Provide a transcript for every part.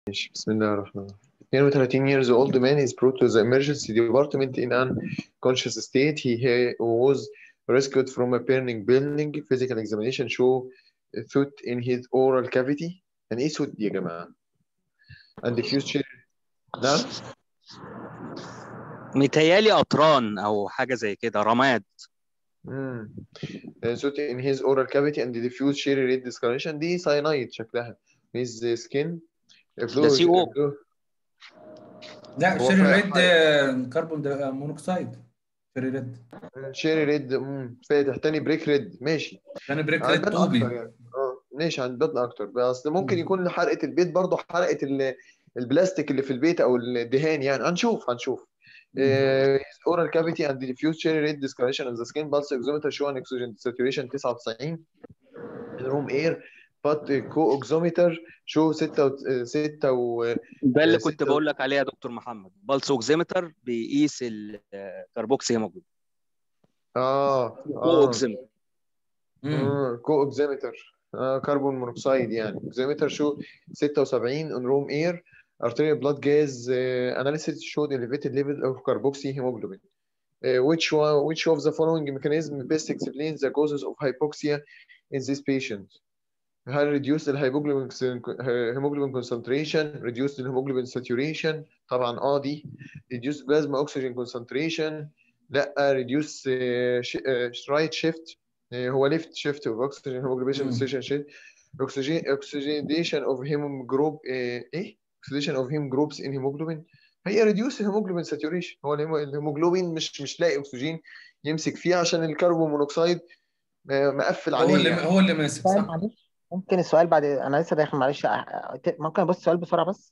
ماشي بسم الله الرحمن الرحيم 32 years old man is brought to the emergency department in unconscious state he, he was rescued from a burning building physical examination show thought in his oral cavity يعني ايه ثوت دي يا جماعه and future نعم متهيالي قطران او حاجه زي كده رماد امم thought in his oral cavity and diffuse cherry red discoloration دي cyanide شكلها his skin ده CO. لا هو شيري فا- ريد آه، كربون دا- مونوكسيد شيري ريد شيري ريد مم. فاتح تاني بريك ريد ماشي يعني بريك عن ريد بطن طوبي اكتر يعني اه ماشي عن بطن اكتر بس ممكن مم. يكون حرقه البيت برضه حرقه ال- البلاستيك اللي في البيت او الدهان يعني هنشوف هنشوف مم. oral cavity and diffuse cherry red discoloration of the skin pulse oximeter show an oxygen saturation 99 in room air but co-oximeter show 6 6 و ده اللي آه، كنت ستة- بقول لك عليه يا دكتور محمد بالس اوكسيمتر بيقيس الكربوكسي هيموجلوبين اه كو اه اوكسيمتر مم. كو اوكسيمتر آه كربون مونوكسيد يعني اوكسيمتر شو 76 on room air arterial blood gas uh, analysis showed elevated level of carboxy hemoglobin Uh, which one which of the following mechanism best explains the causes of hypoxia in this patient هل reduce الهيموجلوبين hemoglobin concentration reduce the hemoglobin saturation طبعا اه دي reduce plasma oxygen concentration لا reduce uh, sh- uh, right shift uh, هو left shift of oxygen hemoglobin مم. saturation shift oxygen oxidation of hem group uh, ايه oxidation of hem groups in hemoglobin هي reduce hemoglobin saturation هو الهيمو- الهيموجلوبين مش مش لاقي اكسجين يمسك فيه عشان الكربون مونوكسيد آه، مقفل هو عليه اللي يعني. هو اللي ماسك سؤال صح معلش ممكن السؤال بعد انا لسه داخل معلش أ- أ- ممكن ابص السؤال بسرعه بس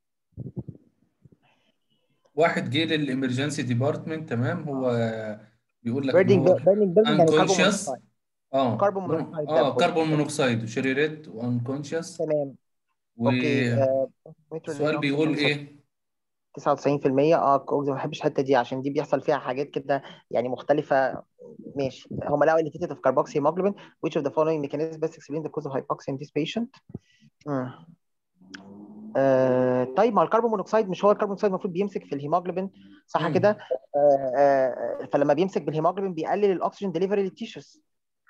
واحد جه للامرجنسي ديبارتمنت تمام هو بيقول لك ان بيرنينج هو بيرنينج بيلدينج يعني كربون unconscious مونوكسيد اه كربون مونوكسيد ده اه كله. كربون مونوكسيد وشيري ريد وانكونشس تمام اوكي آه، والسؤال بيقول ايه 99% اه كوكس ما بحبش الحته دي عشان دي بيحصل فيها حاجات كده يعني مختلفه ماشي هم لقوا elevated of carboxy hemoglobin which of the following mechanisms best explain the cause of hypoxia in this patient مم. آه طيب ما هو الكربون مونوكسيد مش هو الكربون مونوكسيد المفروض بيمسك في الهيموجلوبين صح مم. كده آه آه فلما بيمسك بالهيموجلوبين بيقلل الاكسجين ديليفري للتيشوز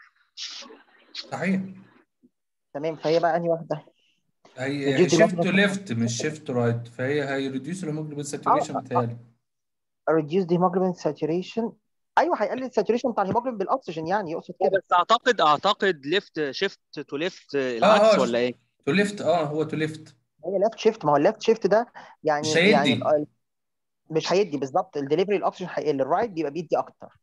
صحيح تمام فهي بقى انهي واحده هي Reduce the شيفت تو hemoglobin. ليفت مش شيفت تو رايت فهي هي ريديوس الهيموجلوبين ساتوريشن آه، آه. بتهيألي reduce the hemoglobin saturation ايوه هيقلل الساتوريشن بتاع الهيموجلوبين بالاكسجين يعني يقصد كده بس اعتقد اعتقد ليفت شيفت تو ليفت اه العكس اه ولا ايه؟ تو ليفت اه هو تو ليفت هي ليفت شيفت ما هو الليفت شيفت ده يعني مش هيدي. يعني ال- مش هيدي بالظبط الدليفري الاكسجين هيقل الرايت بيبقى بيدي اكتر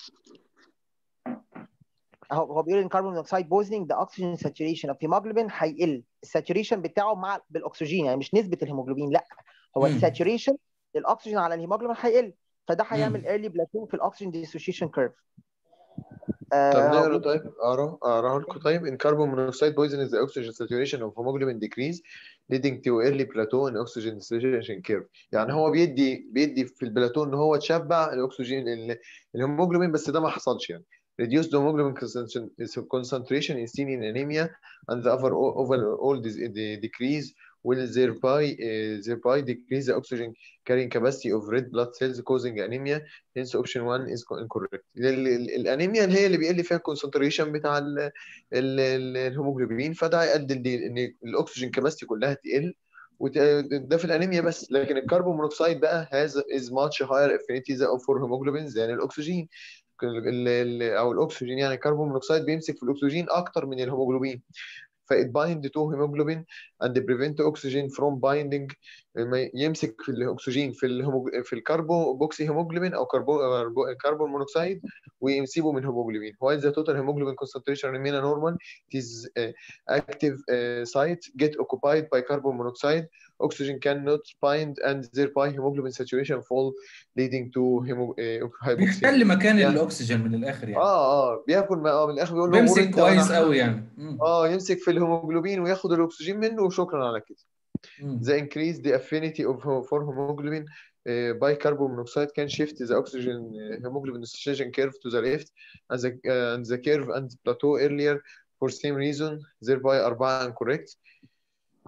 اهو هو بيقول ان كربون مونوكسيد بوزنج ذا اوكسجين ساتوريشن اوف هيموجلوبين هيقل الساتوريشن بتاعه مع بالاكسجين يعني مش نسبه الهيموجلوبين لا هو مم. الساتوريشن للاكسجين على الهيموجلوبين هيقل فده هيعمل مم. ايرلي بلاتو في الاكسجين ديسوشيشن كيرف طب آه نقرا هو طيب اقرا اقرا لكم طيب in carbon monoxide poison is the oxygen saturation of hemoglobin decrease leading to early plateau in oxygen saturation curve يعني هو بيدي بيدي في البلاتو ان هو تشبع الاكسجين ال- الهيموجلوبين بس ده ما حصلش يعني reduced hemoglobin concentration concentration is seen in anemia and the overall overall dis- de- decrease will thereby uh, thereby decrease the oxygen carrying capacity of red blood cells causing anemia hence option 1 is incorrect ال- ال- الانيميا اللي هي اللي بيقل فيها الكونسنتريشن بتاع ال- ال- ال- الهيموجلوبين فده هيؤدي لدي- ان الاكسجين كباستي كلها تقل وت- ده في الانيميا بس لكن الكربون مونوكسيد بقى has is much higher affinity than for hemoglobin than الاكسجين ال- ال- او الاكسجين يعني الكربون مونوكسيد بيمسك في الاكسجين اكتر من الهيموجلوبين فإت bind to hemoglobin and prevent oxygen from binding ما يمسك في الاكسجين في الهيموج... في الكربو بوكسي هيموجلوبين او كربو كربون مونوكسيد ويسيبه من هيموجلوبين while the total hemoglobin concentration remain normal it is uh, active uh, site get occupied by carbon monoxide oxygen cannot bind and thereby hemoglobin saturation fall leading to hemo... uh, hypoxia بيحتل مكان يعني- الاكسجين من الاخر يعني اه اه بياكل ما- اه من الاخر بيقول له غور بيمسك انت وأنا كويس ح- قوي يعني مم. اه يمسك في الهيموجلوبين وياخد الاكسجين منه وشكرا على كده مم. The increase the affinity of for hemoglobin uh, by carbon monoxide can shift the oxygen uh, hemoglobin association curve to the left and the, uh, and the curve and plateau earlier for same reason thereby أربعة incorrect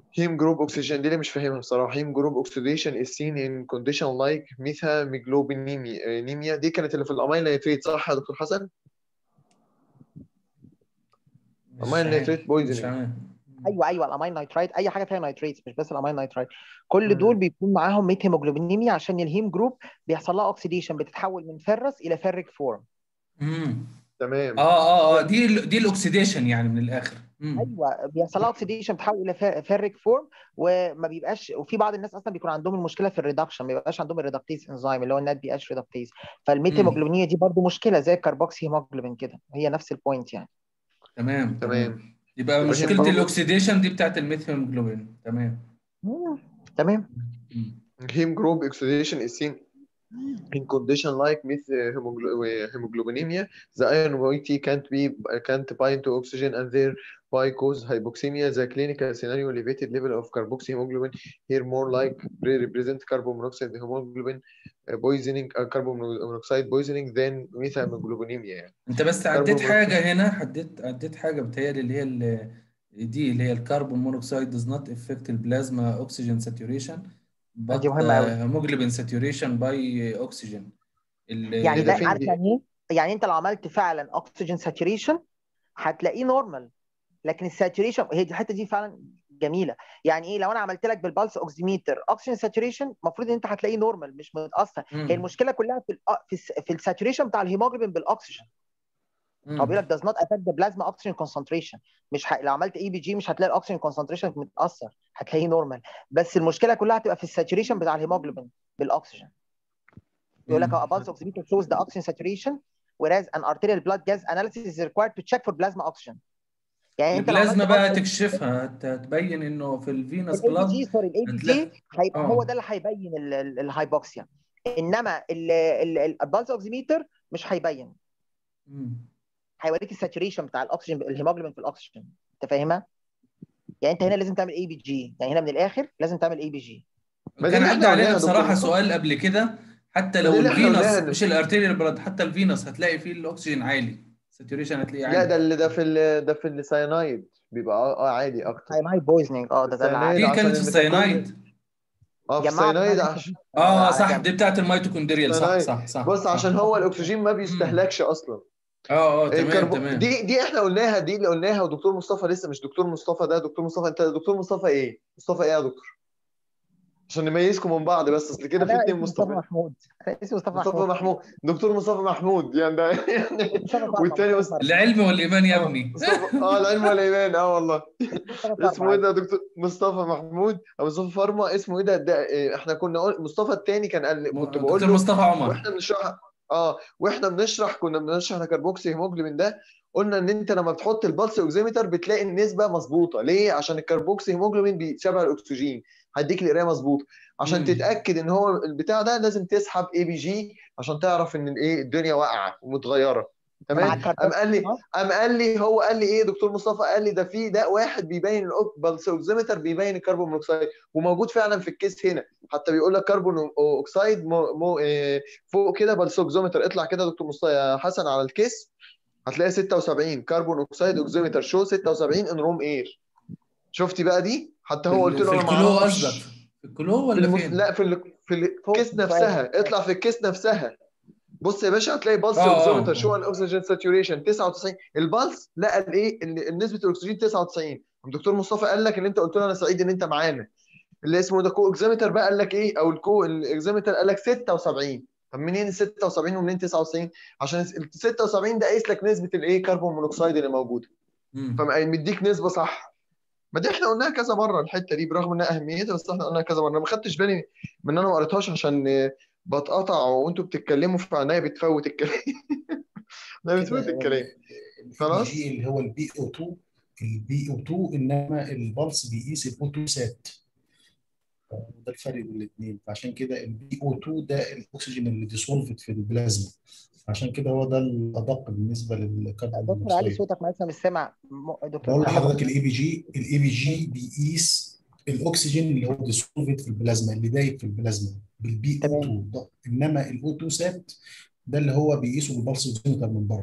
هيم جروب اوكسيجين دي اللي مش فاهمها بصراحه هيم جروب اوكسيديشن is seen in condition like ميثاميجلوبينيميا دي كانت اللي في الامين نيتريت صح يا دكتور حسن؟ مش امين عارف نيتريت مش بويزنينج عارف ايوه ايوه الامين نايترايت اي حاجه فيها نايتريتس مش بس الامين نايترايت كل مم. دول بيكون معاهم ميت هيموجلوبينيميا عشان الهيم جروب بيحصل لها اوكسيديشن بتتحول من فيرس الى فيريك فورم امم تمام اه اه اه دي ال- دي الاكسيديشن يعني من الاخر امم ايوه بيحصل لها اوكسيديشن بتحول الى فير- فيريك فورم وما بيبقاش وفي بعض الناس اصلا بيكون عندهم المشكله في الريدكشن ما بيبقاش عندهم الريدكتيز انزيم اللي هو النات بي اتش ريدكتيز فالميت امم هيموجلوبينيا دي برضو مشكله زي الكربوكسي هيموجلوبين كده هي نفس البوينت يعني تمام تمام تمام يبقى يبقى هيم مشكله جروب الاكسيديشن دي بتاعت الميثيومجلوبين تمام مم. تمام مم. heme group oxidation is seen in condition like with uh, hemoglo- hemoglobinemia, the iron moiety can't be can't bind to oxygen and thereby cause hypoxemia. The clinical scenario elevated level of carboxyhemoglobin here more like re- represent carbon monoxide hemoglobin uh, poisoning uh, carbon monoxide poisoning than methemoglobinemia يعني. انت بس كربون عديت مونوكسيد حاجه هنا عديت عديت حاجه بتهيألي اللي هي ال- دي اللي هي الكربون مونوكسيد does not affect البلازما oxygen saturation دي but مهمه قوي uh, hemoglobin saturation by oxygen يعني ايه ده ده ال- فين عارف دي؟ يعني ايه يعني انت لو عملت فعلا اوكسجين ساتوريشن هتلاقيه نورمال لكن الساتوريشن هي دي الحته دي فعلا جميله يعني ايه لو انا عملت لك بالبلس اوكسيميتر اوكسجين ساتوريشن المفروض ان انت هتلاقيه نورمال مش متاثر هي مم. المشكله كلها في ال في, الس- في الساتوريشن بتاع الهيموجلوبين بالاكسجين هو بيقول مم. لك does not affect the plasma oxygen concentration مش ح... لو عملت اي بي جي مش هتلاقي الاكسجين concentration متاثر هتلاقيه نورمال بس المشكله كلها هتبقى في الساتوريشن بتاع الهيموجلوبين بالاكسجين يقول لك مم. a pulse oximeter shows the oxygen saturation whereas an arterial blood gas analysis is required to check for plasma oxygen يعني انت لو عملت البلازما بقى pulse تكشفها هت- هتبين انه في الفينوس الاي بي بلاد جي سوري الاي بي هتلاقي جي هيبقى هو اه ده اللي هيبين ال- ال- الهايبوكسيا انما البلس اوكسيميتر مش هيبين مم. هيوريك الساتوريشن بتاع الاكسجين الهيموجلوبين في الاكسجين انت فاهمها؟ يعني انت هنا لازم تعمل اي بي جي يعني هنا من الاخر لازم تعمل اي بي جي ما دي كان اللي عدى احنا علينا قلناها يا دكتور بصراحة مصطفى سؤال قبل كده حتى ما دي لو اللي احنا الفينوس قلناها مش الارتيريال بلاد حتى الفينوس هتلاقي فيه الاكسجين عالي ساتوريشن هتلاقيه لا عالي ده اللي ده في ال ده في السيانايد بيبقى اه آه عادي اكتر ساينايد بويزنينج اه ده ده السيانايد دي العادي عشان كانت في الميتوكوندريا السيانايد اه في جماعه السيانايد بتاع عشان اه صح جنب دي بتاعت الميتوكوندريال صح السيانايد صح صح بص عشان صح هو الاكسجين ما مم. بيستهلكش اصلا اه اه تمام الكربو تمام دي دي احنا قلناها دي اللي قلناها ودكتور مصطفى لسه مش دكتور مصطفى ده دكتور مصطفى انت دكتور مصطفى ايه؟ مصطفى ايه يا دكتور؟ عشان نميزكم من بعض بس اصل كده في انا اتنين اسمي مصطفى مصطفى محمود انا اسمي مصطفى مصطفى محمود محمود دكتور مصطفى محمود يعني ده يعني مصطفى فرما والتاني مصطفى مص... فرما العلم والايمان يا اه ابني مصطفى اه العلم والايمان اه والله مصطفى اسمه فرما ايه عادي ده دكتور مصطفى محمود او مصطفى فرما اسمه ايه ده, ده إيه احنا كنا قل... مصطفى التاني كان قال م- كنت بقول دكتور له مصطفى عمر واحنا بنشرح اه واحنا بنشرح كنا بنشرح الكربوكسي هيموجلوبين ده قلنا ان انت لما بتحط البلس اوكسيمتر بتلاقي النسبه مظبوطه ليه عشان الكربوكسي هيموجلوبين بيشبه الاكسجين هيديك القرايه مظبوطه عشان مم. تتاكد ان هو البتاع ده لازم تسحب اي بي جي عشان تعرف ان الايه الدنيا واقعه ومتغيره مع تمام قام الكربوكسي قال لي اه قام قال لي هو قال لي ايه دكتور مصطفى قال لي ده في ده واحد بيبين البلس اوكسيمتر بيبين الكربون مونوكسيد وموجود فعلا في الكيس هنا حتى بيقول لك كربون اوكسيد مو مو إيه فوق كده بلس اوكسيمتر اطلع كده يا دكتور مصطفى يا حسن على الكيس هتلاقي 76 كربون اوكسيد اوكسيمتر شو 76 ان روم اير شفتي بقى دي حتى في هو قلت ال- له في انا ما الكلو اعرفش قصدك في الكلو في ولا المس... فين؟ لا في ال... في فوق الكيس شويه نفسها اطلع في الكيس نفسها بص يا باشا هتلاقي بلس اه اوكسيمتر اه شو اه ان اوكسجين ساتوريشن 99 البلس لقى الايه ال- نسبه الاكسجين 99 الدكتور مصطفى قال لك ان انت قلت له انا سعيد ان انت معانا اللي اسمه ده كو اوكسيمتر بقى قال لك ايه او الكو الاكسيمتر قال لك 76 طب منين ال 76 ومنين 99 عشان ال 76 ده قايس لك نسبه الايه كربون مونوكسيد اللي موجوده مم. فمديك نسبه صح ما دي احنا قلناها كذا مره الحته دي برغم انها اهميتها بس احنا قلناها كذا مره أنا ما خدتش بالي من ان انا ما قريتهاش عشان آه، بتقطع وانتوا بتتكلموا فعناية بتفوت الكلام عناية كده بتفوت هو الكلام الاي خلاص جي اللي هو البي او 2 البي او 2 انما البلس بيقيس الاو 2 سات ده الفرق بين الاثنين فعشان كده البي او 2 ده الاكسجين اللي ديسولفد في البلازما عشان كده هو ده الادق بالنسبه للكربون دكتور علي مونوكسيد صوتك ما لسه مش سامع م- دكتور بقول محمد لحضرتك الاي بي جي الاي بي جي بيقيس الاكسجين اللي هو ديسولفد في البلازما اللي دايب في البلازما بالبي او تمام 2 ده انما الاو 2 سات ده اللي هو بيقيسه بالبلس اوكسيمتر من بره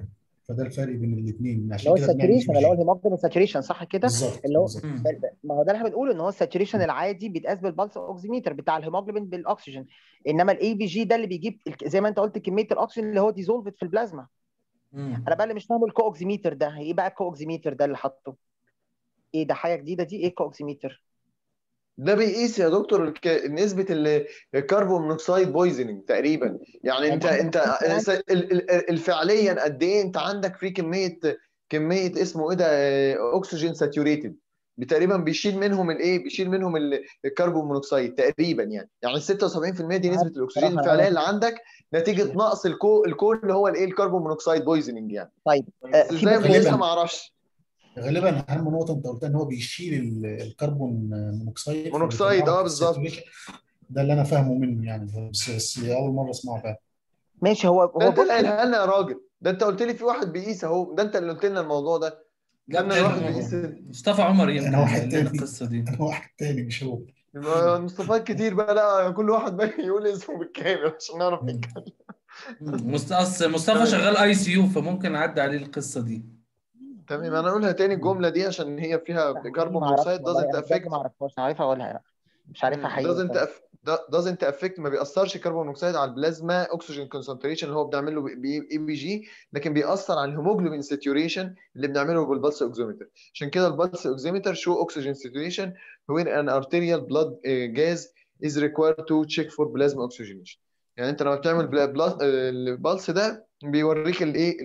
فده الفرق بين الاثنين اللي عشان هو كده بنعمل الساتوريشن اللي هو اي الهيموجلوبين ساتوريشن صح كده بالظبط اللي هو بالظبط مم. ما هو ده اللي احنا بنقوله ان هو الساتوريشن العادي بيتقاس بالبلس اوكسيميتر بتاع الهيموجلوبين بالاكسجين انما الاي بي جي ده اللي بيجيب الك- زي ما انت قلت كميه الاكسجين اللي هو ديزولفد في البلازما مم. انا بقى اللي مش فاهمه الكو اوكسيميتر ده ايه بقى الكو اوكسيميتر ده اللي حاطه ايه ده حاجه جديده دي ايه الكو اوكسيميتر ده بيقيس يا دكتور الك- نسبة ال- الكربون مونوكسيد بويزنينج تقريبا يعني انت يعني انت ال- ال- ال- فعليا قد ايه انت عندك في كمية كمية اسمه ايه ده آه، اكسجين ساتوريتد تقريبا بيشيل منهم الايه بيشيل منهم ال- الكربون مونوكسيد تقريبا يعني يعني 76% دي نسبة الاكسجين بصراحة الفعلية أنا- اللي عندك نتيجة نقص الكو الكو اللي هو الايه الكربون مونوكسيد بويزنينج يعني طيب بس آه، في ازاي بس بيقيسها غالبا ما اعرفش غالبا اهم نقطه انت قلتها ان هو بيشيل ال- الكربون مونوكسيد مونوكسيد فبيطلع اه لك بالظبط الساتوريشن ده اللي انا فاهمه منه يعني بس, بس اول مره اسمعه فعلا ماشي هو ده هو انت بص اللي قايلها لنا يا راجل ده انت قلت لي في واحد بيقيس اهو ده انت اللي قلت لنا الموضوع ده لا كان الواحد كان بيقيس مصطفى عمر يمكن انا واحد قال لنا تاني القصه دي انا واحد تاني مش هو يبقى مصطفيات كتير بقى لا كل واحد بقى يقول اسمه بالكامل عشان نعرف مم. نتكلم مم. مست- أصل مصطفى شغال اي سي يو فممكن عدى عليه القصه دي تمام انا اقولها تاني الجمله دي عشان هي فيها لا، دي كربون ما اعرفش مونوكسيد والله doesn't انا بجد affect ما اعرفهاش انا عارفها اقولها لا مش عارفها حقيقي doesn't بصراحة. aff- do- doesn't affect ما بيأثرش كربون مونوكسيد على البلازما اكسجين كونسنتريشن اللي هو بنعمل له اي بي جي لكن بيأثر على الهيموجلوبين ساتوريشن اللي بنعمله بالبلس اوكسيمتر عشان كده البلس اوكسيمتر شو oxygen saturation when an arterial blood uh, gas is required to check for plasma oxygenation يعني انت لما بتعمل بلا- بلا- البلس ده بيوريك الايه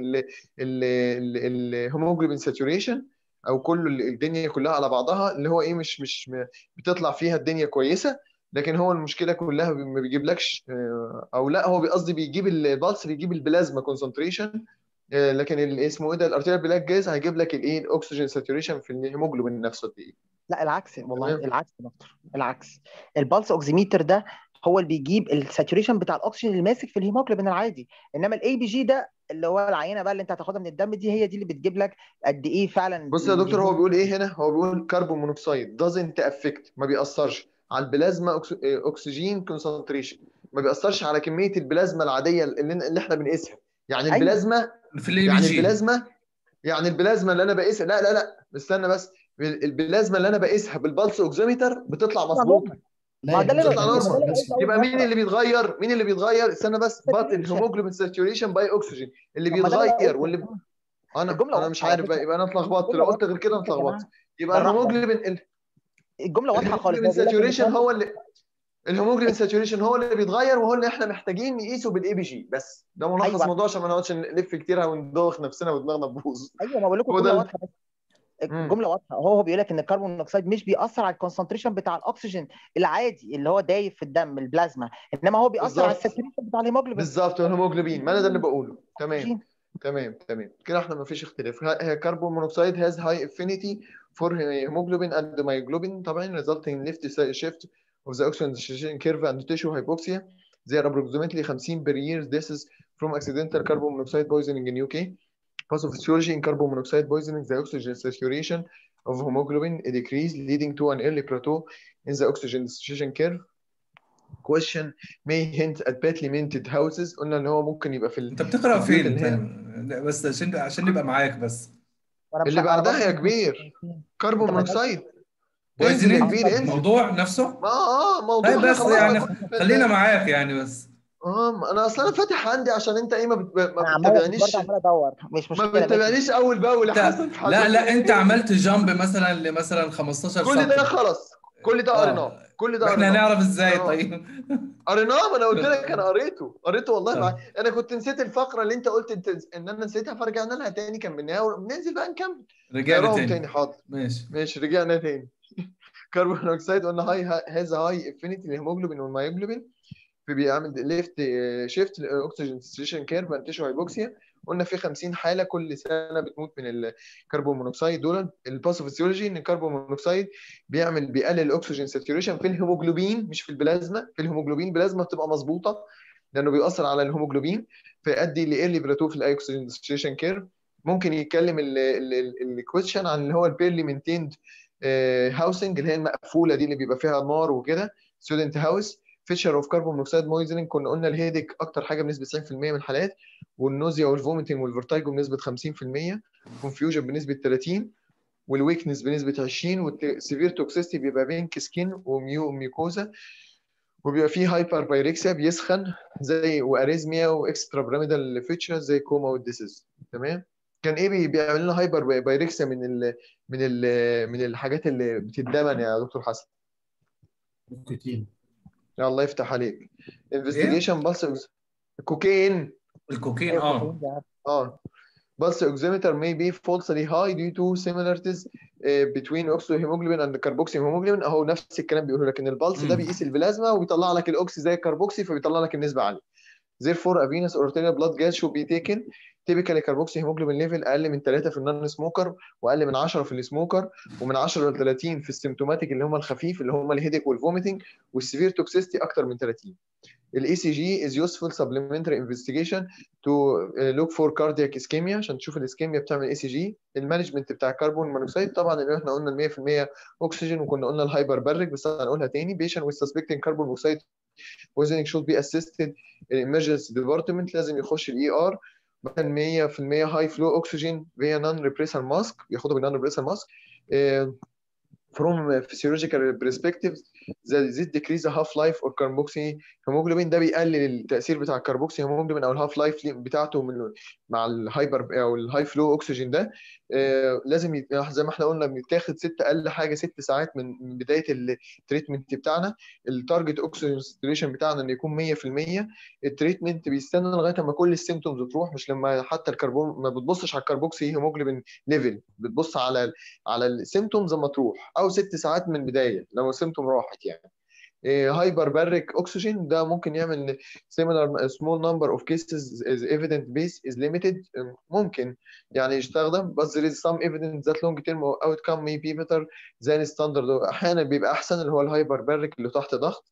الهيموجلوبين ساتوريشن او كل ال- الدنيا كلها على بعضها اللي هو ايه مش مش م- بتطلع فيها الدنيا كويسه لكن هو المشكله كلها بي- ما بيجيبلكش آه، او لا هو قصدي بيجيب البلس بيجيب البلازما كونسنتريشن لكن ال- اسمه ايه ده الارتيريال بلاك جاز هيجيب لك الايه الاكسجين ساتوريشن في الهيموجلوبين نفسه قد ايه لا العكس والله تمام. العكس يا دكتور العكس البلس اوكسيميتر ده هو اللي بيجيب الساتوريشن بتاع الاكسجين اللي ماسك في الهيموجلوبين العادي انما الاي بي جي ده اللي هو العينه بقى اللي انت هتاخدها من الدم دي هي دي اللي بتجيب لك قد ايه فعلا بص يا دكتور هو بيقول ايه هنا هو بيقول كربون مونوكسيد doesn't affect ما بيأثرش على البلازما أكس- آه، اكسجين كونسنتريشن ما بيأثرش على كميه البلازما العاديه اللي, اللي احنا بنقيسها يعني أيوة. البلازما في الاي بي يعني جي البلازما يعني البلازما اللي انا بقيسها لا لا لا استنى بس البلازما اللي انا بقيسها بالبلس اوكسيمتر بتطلع مظبوطه لا ما ده اللي بتطلع أنا- نورمال. ما ده اللي قلته أول يبقى مين مرة. اللي بيتغير مين اللي بيتغير استنى بس بات Saturation. الهيموجلوبين ساتوريشن باي اكسجين اللي طب ما ده اللي أنا بيتغير قلته. واللي انا الجملة انا مش واضحة على عارف بقى فكرة. يبقى انا اتلخبطت الجملة لو قلت غير كده انا واضحة يا اتلخبطت جماعة. يبقى بالراحة. الهيموجلوبين الجمله واضحه خالص الهيموجلوبين هو بيقول لك إن ساتوريشن الكربون- هو اللي الهيموجلوبين ساتوريشن هو اللي بيتغير وهو اللي احنا محتاجين نقيسه بالاي بي جي بس ده ملخص أيوة. موضوع عشان ما نقعدش نلف كتير وندوخ نفسنا ودماغنا تبوظ ايوه ما بقول لكم هو ده الجمله ال- واضحه بس مم. الجمله واضحه هو هو بيقول لك ان الكربون مونوكسيد مش بيأثر على الكونسنتريشن بتاع الاكسجين العادي اللي هو دايب في الدم البلازما انما هو بيأثر على بالظبط. الساتوريشن بتاع الهيموجلوبين بالظبط الهيموجلوبين ما انا ده اللي بقوله تمام أكسجين. تمام تمام كده احنا ما فيش اختلاف هي كربون مونوكسيد has high affinity for hemoglobin and myoglobin طبعا resulting in left shift of the oxygen curve and tissue hypoxia they are approximately 50 per year this is from accidental carbon monoxide poisoning in UK pathophysiology in carbon monoxide poisoning the oxygen saturation of hemoglobin decrease leading to an early plateau in the oxygen saturation curve question may hint at badly maintained houses قلنا ان هو ممكن يبقى في ال... انت بتقرا البيوت فين اللي هي- انت لا، بس عشان عشان نبقى معاك بس وأنا مش اللي أنا بعدها برضه يا مش- كبير كربون أنت مونوكسيد انزل يا بويزنينج كبير انزل الموضوع نفسه ما اه موضوع طيب احنا بس خلاص يعني بقى كل- خلينا معاك يعني بس اه ما انا اصلا انا فاتح عندي عشان انت ايه ما, بت... انا ما عمال بتتابعنيش برضه عمال ادور مش ما مشكله ماشي. بتتابعنيش اول باول يا انت حسن في لا حسن. لا انت عملت جامب مثلا لمثلا 15 كل ده سطر خلاص كل ده آه. قريناه كل ده واحنا قريناه هنعرف ازاي آه. طيب قريناه ما انا قلت لك انا قريته قريته والله آه. مع... انا كنت نسيت الفقره اللي انت قلت انت ان انا نسيتها فرجعنا لها تاني كملناها وننزل بقى نكمل رجعنا نقراهم تاني تاني حاضر ماشي ماشي رجعنا تاني كربون مونوكسيد قلنا هاي هذا هاي افينيتي للهيموجلوبين والمايوجلوبين فبيعمل ليفت شيفت الاكسجين ساتوريشن كيرف اند تيشو هايبوكسيا قلنا في 50 حاله كل سنه بتموت من الكربون مونوكسيد دول الباثوفيسيولوجي ان الكربون مونوكسيد بيعمل بيقلل الاكسجين ساتوريشن في الهيموجلوبين مش في البلازما في الهيموجلوبين البلازما بتبقى مظبوطه لانه بيأثر على الهيموجلوبين فيؤدي لايرلي بلاتو في الاكسجين ساتوريشن كيرف ممكن يتكلم الكويشن عن اللي هو البيرلي مينتيند هاوسنج اللي هي المقفوله دي اللي بيبقى فيها نار وكده ستودنت هاوس فيشر اوف كربون مونوكسيد مويزنينج كنا قلنا الهيدك اكتر حاجه بنسبه 90% من الحالات والنوزيا والفوميتنج والفيرتايجو بنسبه 50% كونفيوجن بنسبه 30 والويكنس بنسبه 20 والسيفير توكسيستي بيبقى بينك سكين وميو ميوكوزا وبيبقى فيه هايبر بايركسيا بيسخن زي واريزميا واكسترا بيراميدال فيتشرز زي كوما والديسيز تمام كان ايه بي- بيعمل لنا هايبر بايركسيا من ال من ال من الحاجات اللي بتتدمن يا دكتور حسن ممكن يا الله يفتح عليك انفستيجيشن بس الكوكايين الكوكين ايوه اه الكوكايين ده اه Pulse oximeter may be falsely high due to similarities uh, between oxyhemoglobin and carboxyhemoglobin اهو نفس الكلام بيقوله لك ان البلس ده مم. بيقيس البلازما وبيطلع لك الاوكسي زي الكربوكسي فبيطلع لك النسبه عاليه. Therefore a venous or arterial blood gas should be taken typically carboxyhemoglobin level اقل من 3 في النون سموكر واقل من 10 في السموكر ومن 10 ل 30 في السيمتوماتيك اللي هم الخفيف اللي هم الهيديك والفوميتنج والسيفير توكسيستي اكتر من 30. الاي سي جي is useful supplementary investigation to uh, look for cardiac ischemia عشان تشوف الاسكيميا بتعمل اي سي جي المانجمنت بتاع الكربون مونوكسيد طبعا اللي احنا قلنا ال 100% اكسجين وكنا قلنا الهايبر بارك بس هنقولها تاني patient with suspecting carbon monoxide poisoning should be assisted in emergency department لازم يخش الاي ار مثلا 100% هاي فلو اكسجين via non repressor mask ياخدوا بالنون repressor mask uh, from physiological perspective that this decrease the half life or carboxy هيموجلوبين ده بيقلل التاثير بتاع الكربوكسي هيموجلوبين او الهاف لايف بتاعته من مع الهايبر او الهاي فلو اكسجين ده آه لازم يت... زي ما احنا قلنا بيتاخد ست اقل حاجه ست ساعات من من بدايه التريتمنت بتاعنا التارجت اوكسجين ساتوريشن بتاعنا انه يكون 100% التريتمنت بيستنى لغايه ما كل السيمتومز تروح مش لما حتى الكربون ما بتبصش على الكربوكسي هيموجلوبين ليفل بتبص على ال... على السيمتومز لما تروح او ست ساعات من البدايه لو السيمتوم راحت يعني هايبر باريك اوكسجين ده ممكن يعمل similar small number of cases is evidence base is limited ممكن يعني يستخدم بس there is some evidence that long term outcome may be better than standard احيانا بيبقى احسن اللي هو الهايبر باريك اللي تحت ضغط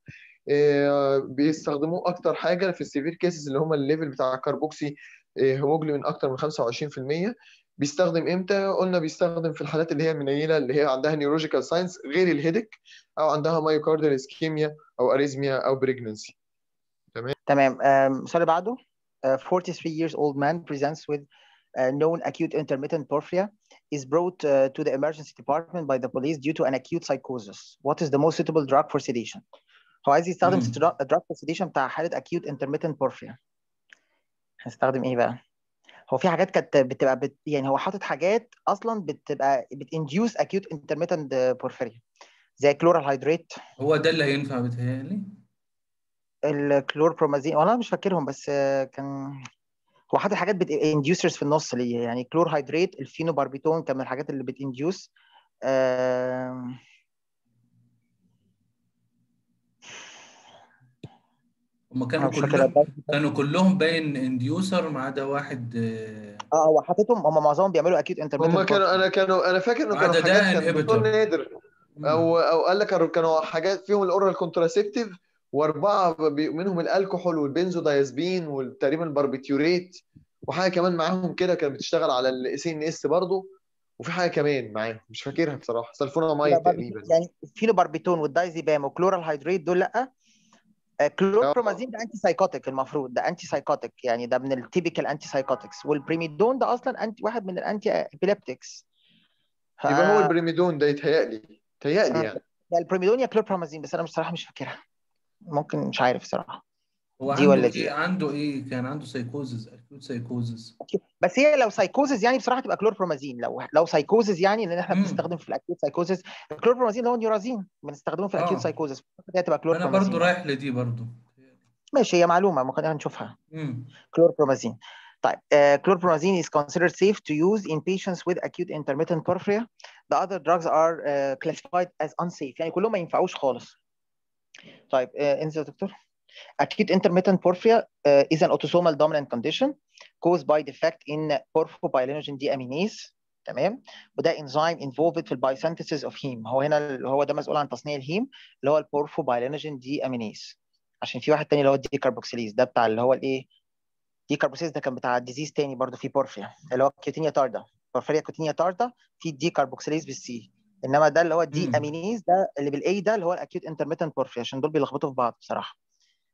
بيستخدموه اكتر حاجه في السيفير كيسز اللي هم الليفل بتاع الكربوكسي هيموجلوبين اكتر من 25% بيستخدم امتى؟ قلنا بيستخدم في الحالات اللي هي المنيله اللي هي عندها نيورولوجيكال ساينس غير الهيدك او عندها مايوكارديال اسكيميا او اريزميا او بريجننسي تمام تمام السؤال اللي بعده uh, 43 years old man presents with uh, known acute intermittent porphyria is brought uh, to the emergency department by the police due to an acute psychosis. What is the most suitable drug for sedation? هو عايز يستخدم drug for sedation بتاع حالة acute intermittent porphyria. هنستخدم ايه بقى؟ هو في حاجات كانت بتبقى بت يعني هو حاطط حاجات اصلا بتبقى بتinduce acute intermittent porphyria زي كلورال هيدريت هو ده اللي هينفع بيتهيألي الكلوربرومازين والله مش فاكرهم بس كان هو حاطط حاجات بت inducers في النص ليه يعني كلور هيدريت الفينوباربيتون كان من الحاجات اللي بتincuse آه... هم كانوا مش فاكر كلهم الدرجة. كانوا كلهم باين انديوسر ما عدا واحد آه، اه هو حاططهم هم معظمهم بيعملوا اكيد انترميتنت هم كانوا انا كانوا انا فاكر انه كانوا عدا ده حاجات كان دكتور inhibitor. نادر او او قال لك كانوا حاجات فيهم الاورال كونتراسيبتيف واربعه بي- منهم الالكحول والبنزودايازبين وتقريبا الباربيتيوريت وحاجه كمان معاهم كده كانت بتشتغل على السي ان اس برضه وفي حاجه كمان معاهم مش فاكرها بصراحه سلفونامايد تقريبا يعني الفينوباربيتون والدايزيبام والكلورال هيدريت دول لا آه، كلوربرومازين ده انتي سايكوتيك المفروض ده انتي سايكوتيك يعني ده من التيبيكال انتي سايكوتكس والبريميدون ده اصلا انتي واحد من الانتي ابيليبتكس يبقى هو البريميدون ده يتهيألي يتهيألي آه. يعني ده البريميدون يا كلوربرومازين بس انا بصراحه مش فاكرها ممكن مش عارف صراحه هو دي عنده ولا ايه دي؟ عنده ايه كان عنده سايكوزز اكيوت سايكوزز بس هي لو سايكوزز يعني بصراحه تبقى كلوربرومازين لو لو سايكوزز يعني ان احنا مم. بنستخدم في الاكيوت سايكوزز الكلوربرومازين اللي هو نيورازين بنستخدمه في الاكيوت آه. سايكوزز هي تبقى انا كلوربرومازين برضو رايح لدي برضو ماشي هي معلومه ممكن نشوفها مم. chlorpromazine. طيب uh, chlorpromazine is considered safe to use in patients with acute intermittent porphyria. The other drugs are uh, classified as unsafe يعني كلهم ما ينفعوش خالص. طيب uh, انزل يا دكتور. Acute intermittent porphyria uh, is an autosomal dominant condition caused by defect in porphobilinogen deaminase تمام وده enzyme involved في البايسynthesis of heme هو هنا ال- هو ده مسؤول عن تصنيع الهيم اللي هو البورفوبايلينوجين دي امينيز عشان في واحد تاني اللي هو الديكربوكسيليز ده بتاع اللي هو الايه دي كاربوكسيليز ده كان بتاع ديزيز تاني برضه في بورفيا اللي هو كيوتينيا تاردا بورفيريا كيوتينيا تاردا في دي كاربوكسيليز بالسي انما ده اللي هو الدي مم. امينيز ده اللي بالاي ده اللي هو الاكيوت انترميتنت بورفيا عشان دول بيلخبطوا في بعض بصراحه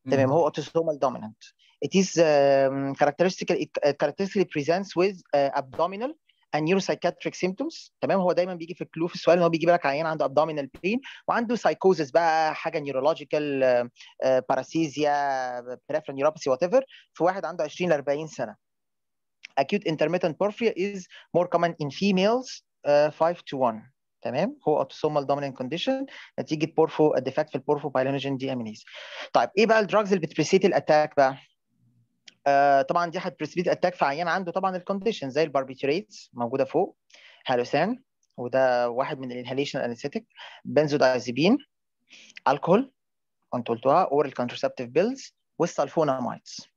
تمام مم. هو autosomal dominant it is um, characteristically it uh, characteristically presents with uh, abdominal and neuropsychiatric symptoms تمام هو دايما بيجي في الكلو في السؤال ان هو بيجيب لك عيان عنده abdominal pain وعنده psychosis بقى حاجه neurological uh, uh, paresthesia peripheral neuropathy whatever في واحد عنده 20 ل 40 سنه acute intermittent porphyria is more common in females uh, 5 to 1 تمام هو autosomal dominant condition نتيجه بورفو ديفكت في البورفو بايلينوجين دي امينيز طيب ايه بقى الدراجز اللي بتبريسيت الاتاك بقى آه طبعا دي هتبريسيت اتاك في عيان عنده طبعا الكونديشن زي الباربيتوريتس موجوده فوق هالوسان وده واحد من الانهاليشن انستيك بنزودايزيبين الكحول كنت قلتها اورال كونترسبتيف بيلز والسلفونامايدز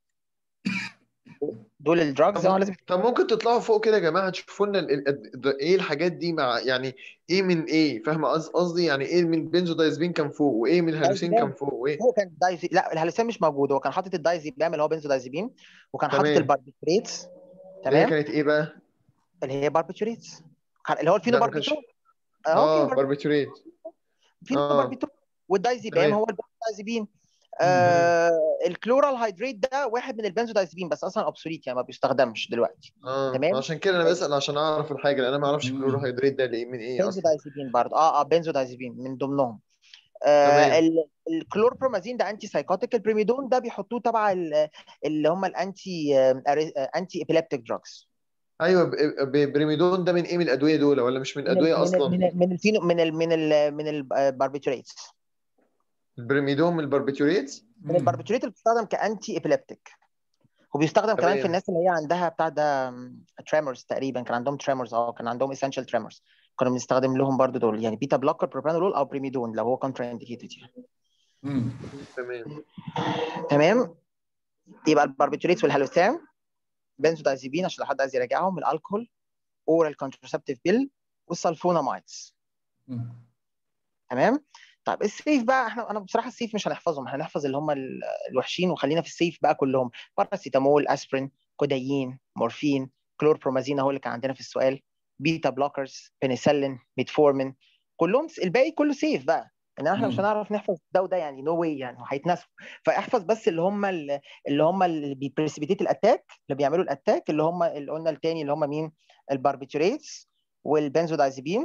دول الدراجز اه لازم طب ممكن تطلعوا فوق كده يا جماعه تشوفوا لنا ال- ال- ال- ايه الحاجات دي مع يعني ايه من ايه فاهمه قص- قصدي يعني ايه من بنزودايزبين كان فوق وايه من الهالوسين كان فوق وايه هو كان دايزي لا الهالوسان مش موجود هو كان حاطط الدايزيبام اللي هو بنزودايزيبين وكان حاطط تمام. الباربيتوريتس اللي هي تمام كانت ايه بقى اللي هي باربيتوريتس كان- اللي هو لا ما الفينوباربيتول كانش اه اه باربيتوريت فينوباربيتول والدايزيبام تمام. هو البنزودايزيبين آه الكلورال هيدريت ده واحد من البنزودايزيبين بس اصلا اوبسوليت يعني ما بيستخدمش دلوقتي اه تمام. عشان كده انا بسأل عشان اعرف الحاجه لان انا ما اعرفش مم. الكلوروهيدرات ده اللي من ايه اصلا بنزودايزيبين برضه اه اه بنزودايزيبين من ضمنهم تمام. آه ال- الكلوربرومازين ده انتي سايكوتيك البريميدون ده بيحطوه تبع ال- اللي هم الانتي آه، انتي ابيليبتيك دراجز ايوه ب- ب- بريميدون ده من ايه من الادويه دول ولا مش من من الادويه ال- من ال- اصلا من ال- من الفينو من ال من ال من الباربيتوريتس البريميدون من الباربيتوريتس من الباربيتوريت اللي بتستخدم كانتي ابيليبتيك وبيستخدم كمان تمام. في الناس اللي هي عندها بتاع ده تريمورز تقريبا كان عندهم تريمورز اه كان عندهم اسينشال تريمورز كنا بنستخدم لهم برضو دول يعني بيتا بلوكر بروبرانولول او بريميدون لو هو كونترا انديكيتد يعني مم. تمام تمام يبقى الباربيتوريتس والهالوثام بنزودايزيبين عشان لو حد عايز يراجعهم الالكحول اورال كونترسبتيف بيل والسلفونامايدز مم. تمام طيب السيف بقى احنا انا بصراحه السيف مش هنحفظهم احنا هنحفظ اللي هم ال- الوحشين وخلينا في السيف بقى كلهم باراسيتامول اسبرين كودايين مورفين كلوربرومازين اهو اللي كان عندنا في السؤال بيتا بلوكرز بنسلين ميتفورمين كلهم س- الباقي كله سيف بقى انما احنا مش مم. هنعرف نحفظ ده وده يعني نو واي يعني هيتنسوا فاحفظ بس اللي هم ال- اللي هم اللي بيبريسبيتيت الاتاك اللي بيعملوا الاتاك اللي هم اللي قلنا التاني اللي هم مين الباربيتوريتس والبنزودايزيبين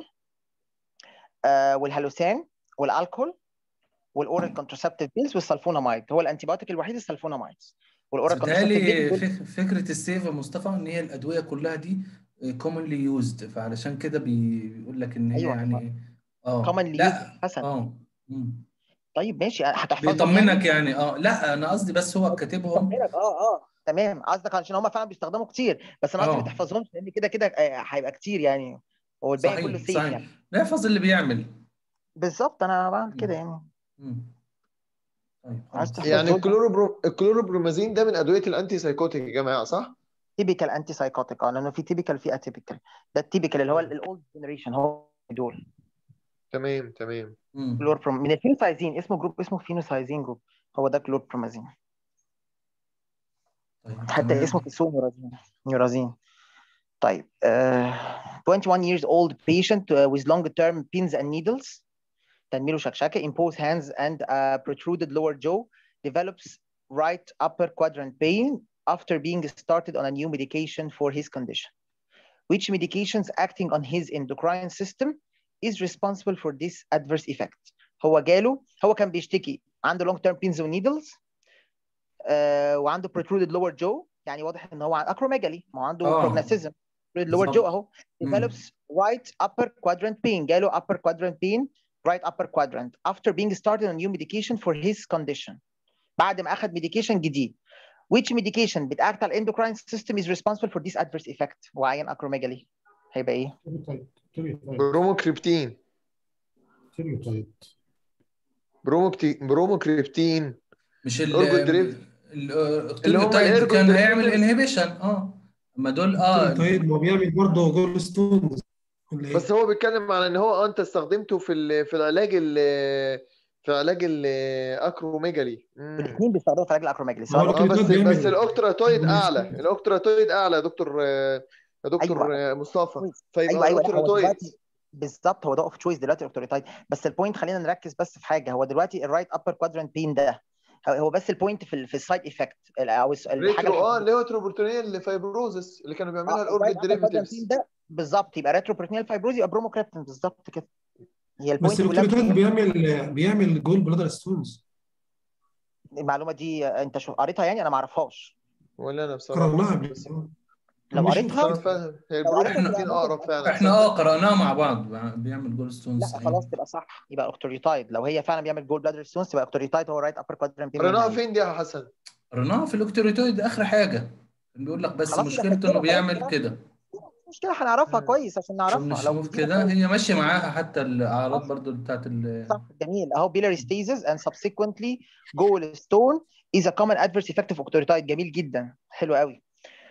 آه والهالوسان والالكحول والاورال كونترسبتيف بيلز والسلفونامايد هو الانتيبيوتيك الوحيد السلفونامايد والاورال كونترسبتيف بيتهيألي بيلز فك- فكرة السيف يا مصطفى إن هي الأدوية كلها دي commonly used فعلشان كده بي- بيقول لك إن هي أيوة، يعني اه commonly لا used حسن اه مم. طيب ماشي هتحفظهم يعني بيطمنك يعني اه لا أنا قصدي بس هو كاتبهم بيطمنك اه اه تمام قصدك عشان هم فعلا بيستخدموا كتير بس انا قصدي ما اه تحفظهمش لان كده كده آه، هيبقى كتير يعني هو الباقي كله صحيح سيف يعني صحيح نحفظ اللي بيعمل بالظبط انا بعمل كده يعني مم. طيب عايز خلاص تحفظ يعني دول الكلوروبرو الكلوروبرومازين ده من ادويه الانتي سايكوتيك يا جماعه صح تيبيكال انتي سايكوتيك اه لانه في تيبيكال في اتيبيكال ده التيبيكال اللي هو الاولد جنريشن هو دول تمام تمام مم. كلوربروم من الفينوسايزين اسمه جروب اسمه فينوسايزين جروب هو ده كلوربرومازين طيب حتى تمام اسمه في السوق نيورازين نيورازين طيب uh, 21 years old patient uh, with long term pins and needles تنميله شكشكة impose hands and uh, protruded lower jaw develops right upper quadrant pain after being started on a new medication for his condition which medications acting on his endocrine system is responsible for this adverse effect هو جاله هو كان بيشتكي عنده long term pins and needles آه وعنده protruded lower jaw يعني واضح ان هو acromegaly ما هو عنده اه prognatism protruded lower بالظبط jaw اهو مم. develops right upper quadrant pain جاله upper quadrant pain right upper quadrant after being started on new medication for his condition بعد ما اخذ medication جديد which medication بتاكت على endocrine system is responsible for this adverse effect وعين acromegaly هيبقى ايه؟ تيريوتايب تيريوتايب بروموكريبتين تيريوتايب بروموكتي بروموكريبتين مش ال الاورجون دريف ال- اللي هم التيريوتايد الارجون كان هيعمل دريفز انهبيشن اه اما دول اه طيب ما بيعمل برضه جول ستونز ولا ايه؟ بس هو بيتكلم على ان هو انت استخدمته في ال- في العلاج ال- في علاج الاكروميجالي مم. الاثنين بيستخدموا في علاج الاكروميجالي ما هو سواء اه بس الكريتون بس بيعمل الاوكتراتويد اعلى الاوكتراتويد اعلى يا دكتور آه، يا دكتور ايوه آه، مصطفى كويس فيبقى ايوه ايوه لا هو الاوكتراتويد دلوقتي بالظبط هو ده اوف تشويس دلوقتي الاوكتوريتايد بس البوينت خلينا نركز بس في حاجه هو دلوقتي الرايت ابر كوادرانت بين ده هو- هو بس البوينت في ال في السايد افكت او الس- الحاجه ريترو اه الحقيقية. اللي هو تروبرتونيال فايبروزس اللي كانوا بيعملها اه الاوربت الرايت upper quadrant ديريفيتيفز ده بالظبط يبقى ريتروبرتونيال فايبروز يبقى بروموكريبتين بالظبط كده هي بس البوينت كلها الاوكتوريتايد في- بيعمل بيعمل جول بلادر ستونز المعلومه دي انت شو قريتها يعني انا ما اعرفهاش ولا انا بصراحه قرأناها قبل بس كده لو مش بس قريتها انا فاهم هي لو قريتها البروموكريبتين تبقى اقرب ممكن فعلا احنا تصدق اه قرأناها مع بعض بيعمل جول ستونز لا صحيح خلاص تبقى صح يبقى اوكتوريتايد لو هي فعلا بيعمل جول بلادر ستونز تبقى اوكتوريتايد هو رايت ابر كوادرنت قريناها فين دي يا حسن؟ قرأناها في الاوكتيرويد اخر حاجه كان بيقول لك بس خلاص يبقى مشكلته فاكرها انه خلاص بيعمل كده كده مش مشكله هنعرفها مم. كويس عشان عشان نعرفها لو نشوف جديده كده كويس هي ماشيه معاها حتى الاعراض صح برضو بتاعت ال صح جميل اهو biliary stasis and subsequently gallstone is a common adverse effect of octreotide جميل جدا حلو قوي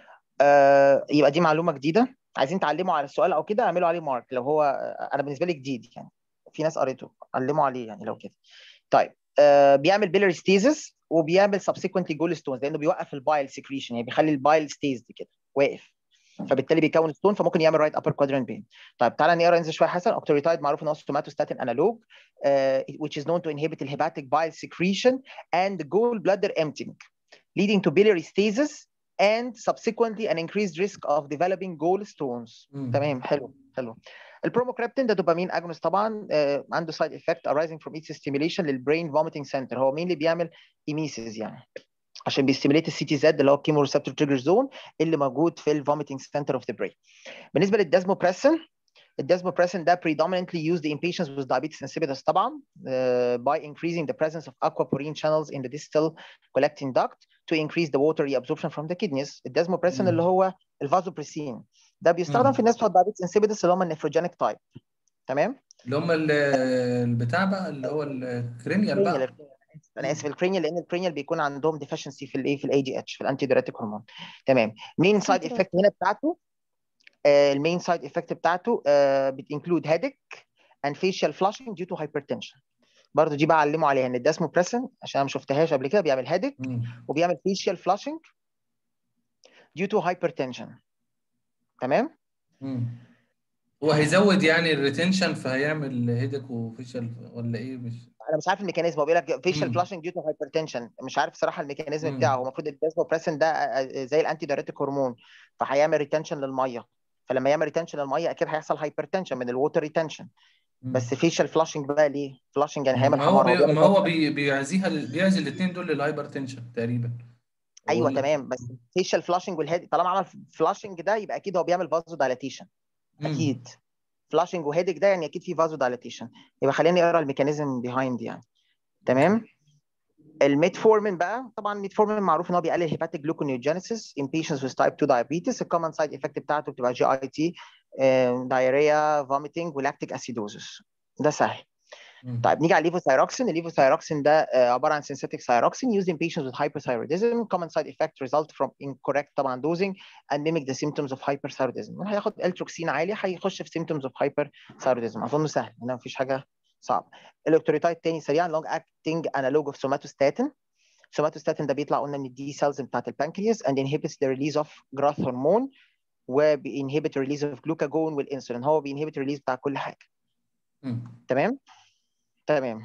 آه يبقى دي معلومه جديده عايزين تعلموا على السؤال او كده اعملوا عليه مارك لو هو انا بالنسبه لي جديد يعني في ناس قريته علموا عليه يعني لو كده طيب آه بيعمل biliary stasis وبيعمل subsequently gallstones لانه بيوقف البايل secretion يعني بيخلي البايل stays كده واقف فبالتالي بيكون ستون فممكن يعمل رايت ابر كوادرنت بين طيب تعالى نقرا انزل شويه حسن اوكتوريتايد معروف ان هو سوماتوستاتين انالوج uh, which is known to inhibit the hepatic bile secretion and gallbladder emptying leading to biliary stasis and subsequently an increased risk of developing gallstones مم. تمام حلو حلو البروموكريبتين ده دوبامين اجونست طبعا آه، عنده سايد افكت arising from its stimulation للبرين vomiting center هو مين اللي بيعمل ايميسيس يعني عشان بيستيميليت السي تي زد اللي هو الكيمو ريسبتور تريجر زون اللي موجود في الفوميتنج سنتر اوف ذا برين بالنسبه للدازموبريسين الدازموبريسين ده predominantly used in patients with diabetes insipidus طبعا uh, by increasing the presence of aquaporine channels in the distal collecting duct to increase the water reabsorption from the kidneys الدازموبريسين مم. اللي هو الفازوبريسين ده بيستخدم مم. في الناس بتوع diabetes insipidus اللي هم النفروجينيك تايب تمام اللي هم ال- البتاع بقى اللي هو الكرينيال الكرينيال بقى الكرينيال. انا اسف الكرينيال لان الكرينيال بيكون عندهم ديفشنسي في الايه في الاي دي اتش في الانتي دايريتيك هرمون تمام مين سايد افكت هنا بتاعته المين سايد افكت بتاعته بتنكلود هيدك and facial flushing due to hypertension برضه دي بعلمه عليها ان ده اسمه بريسن عشان انا ما شفتهاش قبل كده بيعمل هيدك مم. وبيعمل facial flushing due to hypertension تمام مم. هو هيزود يعني الريتنشن فهيعمل هيدك وفيشل ولا ايه مش انا مش عارف الميكانيزم هو بيقول لك facial مم. flushing due to hypertension مش عارف صراحه الميكانيزم مم. بتاعه هو المفروض الديزموبريسين ده آه، زي الانتي دايريتيك هرمون فهيعمل ريتنشن للميه فلما يعمل ريتنشن للميه اكيد هيحصل هايبرتنشن من الووتر ريتنشن مم. بس فيشال فلاشنج بقى ليه؟ فلاشنج يعني هيعمل ما هو حمار هو بي... بيعمل ما هو فلاشنج. بي... بيعزيها بيعزي الاثنين دول للهايبر تنشن تقريبا ايوه ولا- تمام بس فيشال فلاشنج والهيد طالما عمل فلاشنج ده يبقى اكيد هو بيعمل فازو دايلاتيشن مم. اكيد فلاشنج وهيدك ده يعني اكيد في فازو دايلاتيشن يبقى خلينا نقرا الميكانيزم بيهايند يعني تمام الميتفورمين بقى طبعا الميتفورمين معروف ان هو بيقلل هيباتيك جلوكونيوجينيسيس in patients with type 2 diabetes الكومن سايد افكت بتاعته بتبقى جي اي تي دايريا فوميتنج ولاكتيك اسيدوزس ده سهل مم. طيب نيجي على الليفوثايروكسين الليفوثايروكسين ده آه، عباره عن synthetic thyroxine used in patients with hyperthyroidism common side effect result from incorrect طبعا dosing and mimic the symptoms of hyperthyroidism هياخد التروكسين عالي هيخش في symptoms of hyperthyroidism اظن سهل هنا مفيش حاجه صعبه الالكترولايت تاني سريعا long acting analog of somatostatin somatostatin ده بيطلع قلنا من الدي سيلز بتاعت البنكرياس and inhibits the release of growth hormone وبينهبت release of glucagon والانسولين هو بينهبت release بتاع كل حاجه مم. تمام تمام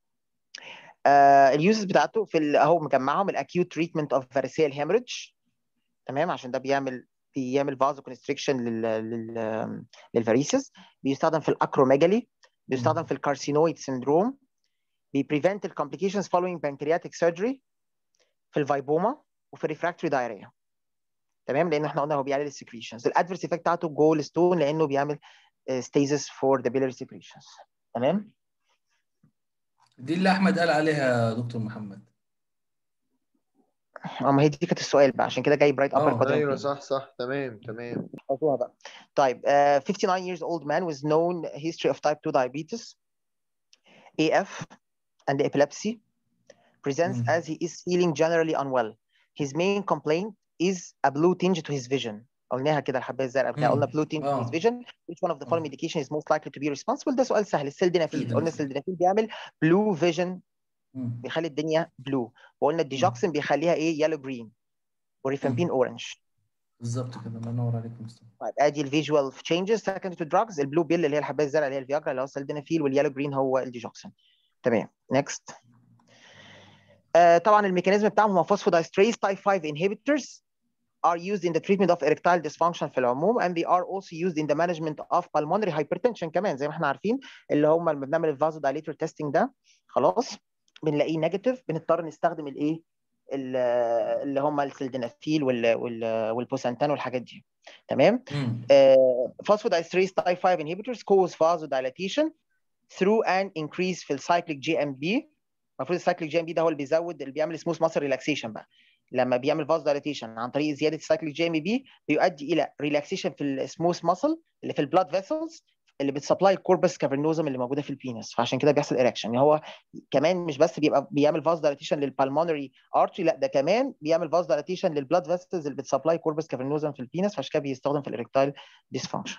آه اليوزز بتاعته في ال- اهو مجمعهم الاكيوت تريتمنت اوف فاريسيال هيموريدج تمام عشان ده بيعمل بيعمل فازو كونستريكشن لل لل للفاريسز بيستخدم في الاكروميجالي بيستخدم في الكارسينويد سيندروم بيبريفنت الكومبليكيشنز فولوينج بانكرياتيك سيرجري في الفايبوما وفي الريفراكتوري دايريا تمام لان احنا قلنا هو بيقلل السكريشنز الادفيرس افكت بتاعته جول ستون لانه بيعمل ستيزس فور ذا بيلاري سكريشنز تمام دي اللي احمد قال عليها يا دكتور محمد اه ما هي دي كانت السؤال بقى عشان كده جاي برايت ابر اه كوادرنت ايوه صح صح تمام تمام احفظوها بقى طيب uh, 59 years old man with known history of type 2 diabetes AF and epilepsy presents مم. as he is feeling generally unwell his main complaint is a blue tinge to his vision قلناها كده الحبايه الزرقاء بتاع قلنا مم. blue tinge to اه his vision which one of the following اه medication is most likely to be responsible ده سؤال سهل السلدنافيل قلنا سلدنافيل. السلدنافيل بيعمل blue vision مم. بيخلي الدنيا blue وقلنا الديجوكسين بيخليها ايه yellow green وريفامبين اورنج بالظبط كده الله ينور عليك يا مستر طيب ادي الفيجوال تشينجز secondary to drugs البلو بيل اللي هي الحبايه الزرقاء اللي هي الفياجرا اللي هو السلدنافيل واليالو جرين هو الديجوكسين تمام نيكست آه طبعا الميكانيزم بتاعهم هو phosphodiesterase type 5 inhibitors are used in the treatment of erectile dysfunction في العموم and they are also used in the management of pulmonary hypertension كمان زي ما احنا عارفين اللي هم لما بنعمل الفازودايليتور تيستنج ده خلاص بنلاقيه نيجاتيف بنضطر نستخدم الايه ال- اللي هم السلدنافيل وال وال والبوسانتان والحاجات دي تمام مم. uh, phosphodiesterase type 5 inhibitors cause vasodilatation through an increase في السايكليك جي ام بي المفروض السايكليك جي ام بي ده هو اللي بيزود اللي بيعمل سموث ماسل ريلاكسيشن بقى لما بيعمل vasodilatation عن طريق زياده السايكليك جي ام بي بيؤدي الى ريلاكسيشن في السموث ماسل اللي في البلاد فيسلز اللي بتسبلاي الكوربس كافرنوزم اللي موجوده في البينس فعشان كده بيحصل اريكشن يعني هو كمان مش بس بيبقى بيعمل vasodilatation للبالمونري ارتري لا ده كمان بيعمل vasodilatation للبلاد فيسلز اللي بتسبلاي كوربس كافرنوزم في البينس فعشان كده بيستخدم في الاريكتايل ديسفانكشن